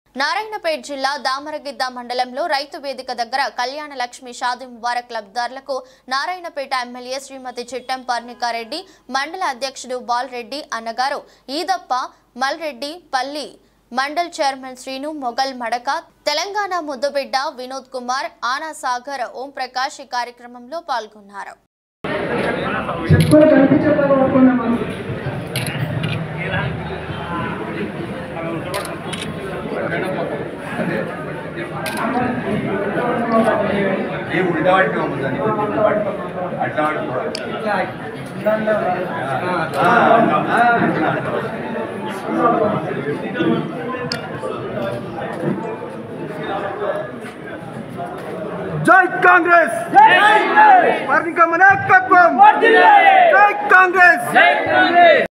నారాయణపేట జిల్లా దామరగిద్ద మండలంలో రైతు వేదిక దగ్గర కళ్యాణ లక్ష్మి షాది ముబారక్ లబ్దారులకు నారాయణపేట ఎమ్మెల్యే శ్రీమతి చిట్టం పర్ణికారెడ్డి మండల అధ్యక్షుడు బాలరెడ్డి అన్నగారు ఈదప్ప మల్రెడ్డి పల్లి మండల్ చైర్మన్ శ్రీను మొగల్ మడక తెలంగాణ ముద్దుబిడ్డ వినోద్ కుమార్ ఆనా సాగర్ ఓం ప్రకాష్ ఈ కార్యక్రమంలో పాల్గొన్నారు చెప్పులు కనిపించేలాగా పట్టుకున్నాం మనం ఏ ఉల్టా పట్టుకో దాన్ని ఉల్టా పట్టుకో అట్లా పట్టుకో ఇట్లా దాంట్లో ఆ, ఆ, అట్లా. జై కాంగ్రెస్ వర్ణిక మనకత్వం జై కాంగ్రెస్